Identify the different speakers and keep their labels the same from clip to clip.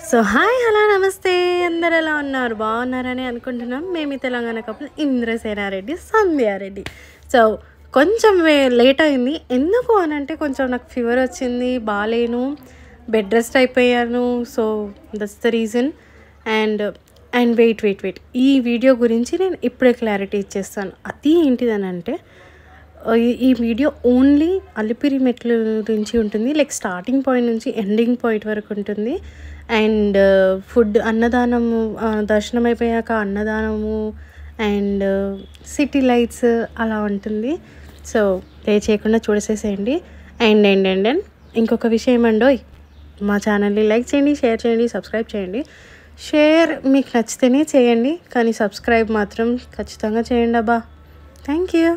Speaker 1: so hi hello నమస్తే అందరు ఎలా ఉన్నారు బాగున్నారని అనుకుంటున్నాం మేము ఈ తెలంగాణ కపుల్ ఇంద్రసేనారెడ్డి సంధ్యారెడ్డి సో కొంచెం వే- లేట్ అయింది ఎందుకు అని అంటే కొంచెం నాకు ఫీవర్ వచ్చింది బాగాలేను బెడ్ రెస్ట్ అయిపోయాను so that's the reason and and wait wait wait ఈ వీడియో గురించి నేను ఇప్పుడే క్లారిటీ ఇచ్చేస్తాను అది ఏంటిదని అంటే ఈ- ఈ వీడియో ఓన్లీ అలిపిరి మెట్ల నుంచి ఉంటుంది లైక్ స్టార్టింగ్ పాయింట్ నుంచి ఎండింగ్ పాయింట్ వరకు ఉంటుంది అండ్ ఫుడ్ అన్నదానము ఆ, దర్శనం అయిపోయాక అన్నదానము అండ్ సిటీ లైట్స్ అలా ఉంటుంది సో లే చేయకుండా చూడసేసేయండి అండ్ అండ్ అండ్ అండ్ ఇంకొక విషయం అండోయ్ మా ఛానల్ని లైక్ చేయండి షేర్ చేయండి సబ్స్క్రైబ్ చేయండి షేర్ మీకు నచ్చితేనే చేయండి కానీ సబ్స్క్రైబ్ మాత్రం ఖచ్చితంగా చేయండి అబ్బా థ్యాంక్ యూ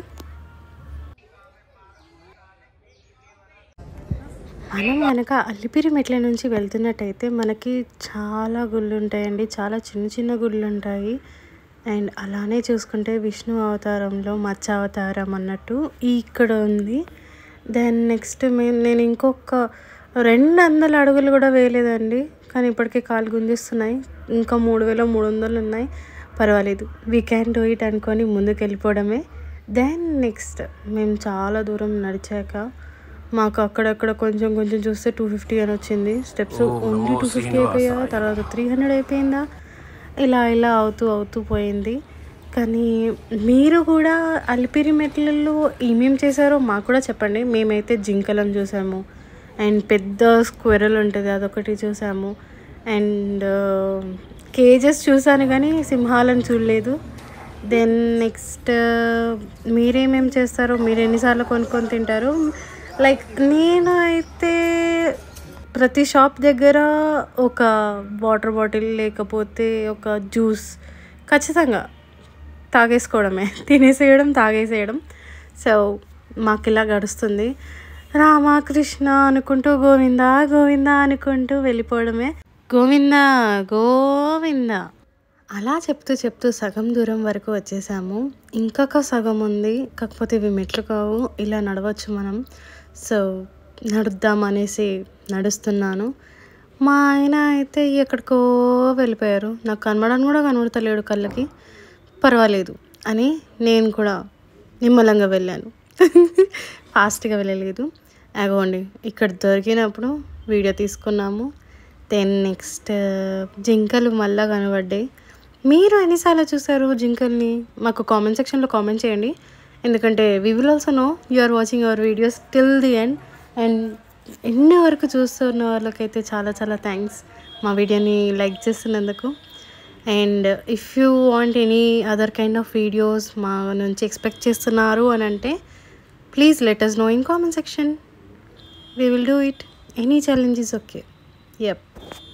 Speaker 1: మనం కనుక అల్లిపిరి మెట్ల నుంచి వెళ్తున్నట్టయితే మనకి చాలా గుళ్ళు ఉంటాయండి చాలా చిన్న చిన్న గుళ్ళు ఉంటాయి అండ్ అలానే చూసుకుంటే విష్ణు అవతారంలో మత్స్య అవతారం అన్నట్టు ఈ ఇక్కడ ఉంది దెన్ నెక్స్ట్ మేము నేను ఇంకొక రెండు వందల అడుగులు కూడా వేయలేదండి కానీ ఇప్పటికే కాలు గుంజిస్తున్నాయి ఇంకా మూడు వేల మూడు వందలు ఉన్నాయి పర్వాలేదు వీ క్యాన్ డూ ఇట్ అనుకొని ముందుకు వెళ్ళిపోవడమే దెన్ నెక్స్ట్ మేము చాలా దూరం నడిచాక మాకు అక్కడక్కడ కొంచెం కొంచెం చూస్తే టూ ఫిఫ్టీ అని వచ్చింది స్టెప్స్ ఓన్లీ టూ ఫిఫ్టీ అయిపోయా తర్వాత త్రీ హండ్రెడ్ అయిపోయిందా ఇలా ఇలా అవుతూ అవుతూ పోయింది కానీ మీరు కూడా అలిపిరి మెట్లలో ఏమేమి చేశారో మాకు కూడా చెప్పండి మేమైతే జింకలను చూసాము అండ్ పెద్ద స్క్వెరల్ ఉంటుంది అదొకటి చూసాము అండ్ కేజెస్ చూసాను కానీ సింహాలను చూడలేదు దెన్ నెక్స్ట్ మీరేమేం చేస్తారో మీరు ఎన్నిసార్లు కొనుక్కొని తింటారు లైక్ నేను అయితే ప్రతి షాప్ దగ్గర ఒక వాటర్ బాటిల్ లేకపోతే ఒక జ్యూస్ ఖచ్చితంగా తాగేసుకోవడమే తినేసేయడం తాగేసేయడం సో మాకు ఇలా గడుస్తుంది రామకృష్ణ అనుకుంటూ గోవింద గోవింద అనుకుంటూ వెళ్ళిపోవడమే గోవింద గోవింద అలా చెప్తూ చెప్తూ సగం దూరం వరకు వచ్చేసాము ఇంకొక సగం ఉంది కాకపోతే ఇవి మెట్లు కావు ఇలా నడవచ్చు మనం సో నడుద్దాం అనేసి నడుస్తున్నాను మా ఆయన అయితే ఎక్కడికో వెళ్ళిపోయారు నాకు కనబడని కూడా కనబడతలేడు కళ్ళకి పర్వాలేదు అని నేను కూడా నిమ్మలంగా వెళ్ళాను ఫాస్ట్గా వెళ్ళలేదు అగోండి ఇక్కడ దొరికినప్పుడు వీడియో తీసుకున్నాము దెన్ నెక్స్ట్ జింకలు మళ్ళా కనబడ్డాయి మీరు ఎన్నిసార్లు చూసారు జింకల్ని మాకు కామెంట్ సెక్షన్లో కామెంట్ చేయండి ఎందుకంటే we will also know you are watching our videos till the end and ఎన్ని వరకు చూస్తున్న వాళ్ళకైతే చాలా చాలా థ్యాంక్స్ మా వీడియోని లైక్ చేస్తున్నందుకు and if you want any other kind of videos మా నుంచి ఎక్స్పెక్ట్ చేస్తున్నారు అని అంటే please let us know in comment section we will do it any challenge is okay yup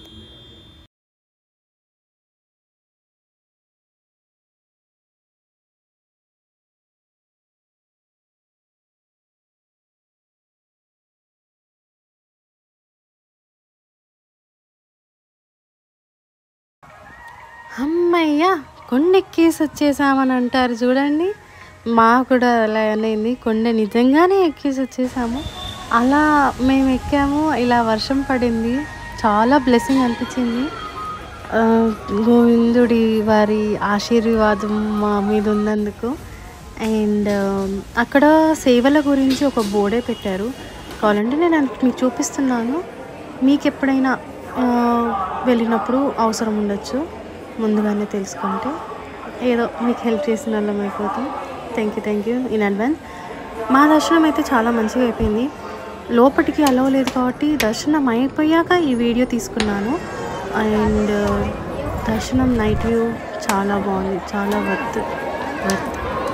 Speaker 1: అమ్మయ్య కొండ ఎక్కేసి వచ్చేసామని అంటారు చూడండి మా కూడా అలా అనేది కొండ నిజంగానే ఎక్కేసి వచ్చేసాము అలా మేము ఎక్కాము ఇలా వర్షం పడింది చాలా బ్లెస్సింగ్ అనిపించింది ఆ, గోవిందుడి వారి ఆశీర్వాదం మా మీద ఉన్నందుకు అండ్ అక్కడ సేవల గురించి ఒక బోర్డే పెట్టారు కావాలంటే నేను అది మీకు చూపిస్తున్నాను మీకు ఎప్పుడైనా ఆ, వెళ్ళినప్పుడు అవసరం ఉండొచ్చు ముందుగానే తెలుసుకుంటే ఏదో మీకు హెల్ప్ చేసిన వాళ్ళం అయిపోతాం thank you thank you in advance మా దర్శనం అయితే చాలా మంచిగా అయిపోయింది లోపలికి అలవలేదు కాబట్టి దర్శనం అయిపోయాక ఈ వీడియో తీసుకున్నాను అండ్ దర్శనం నైట్ వ్యూ చాలా బాగుంది చాలా వర్త్ వర్త్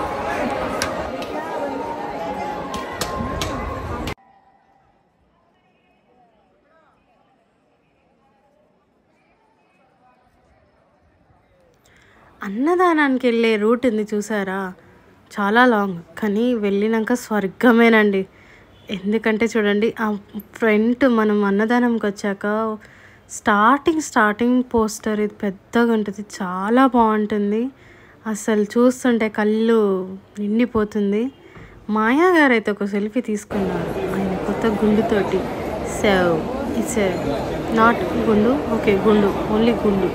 Speaker 1: అన్నదానానికి వెళ్ళే రూట్ ఉంది చూసారా చాలా లాంగ్ కానీ వెళ్ళినాక స్వర్గమేనండి ఎందుకంటే చూడండి ఆ ఫ్రంట్ మనం అన్నదానంకి వచ్చాక స్టార్టింగ్ స్టార్టింగ్ పోస్టర్ ఇది పెద్దగా ఉంటుంది చాలా బాగుంటుంది అసలు చూస్తుంటే కళ్ళు నిండిపోతుంది మాయా గారు అయితే ఒక సెల్ఫీ తీసుకున్నారు ఆయన కొత్త గుండుతోటి సో ఇట్స్ నాట్ గుండు ఓకే గుండు ఓన్లీ గుండు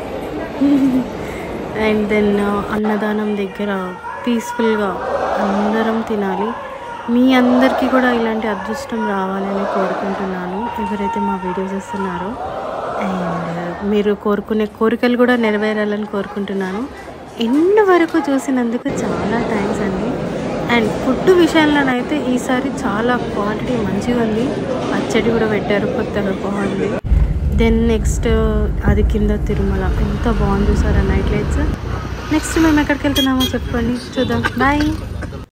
Speaker 1: అండ్ దెన్ అన్నదానం దగ్గర పీస్ఫుల్గా అందరం తినాలి మీ అందరికీ కూడా ఇలాంటి అదృష్టం రావాలని కోరుకుంటున్నాను ఎవరైతే మా వీడియోస్ ఇస్తున్నారో అండ్ మీరు కోరుకునే కోరికలు కూడా నెరవేరాలని కోరుకుంటున్నాను ఎన్ని వరకు చూసినందుకు చాలా థ్యాంక్స్ అండి అండ్ ఫుడ్ విషయంలోనైతే ఈసారి చాలా క్వాంటిటీ మంచిగా ఉంది పచ్చడి కూడా పెట్టారు కొత్తగా బాగుంది దెన్ నెక్స్ట్ అది కింద తిరుమల ఎంత బాగుంది చూసారా నైట్ లైట్స్ నెక్స్ట్ మేము ఎక్కడికి వెళ్తున్నామో చెప్పండి చూద్దాం బాయ్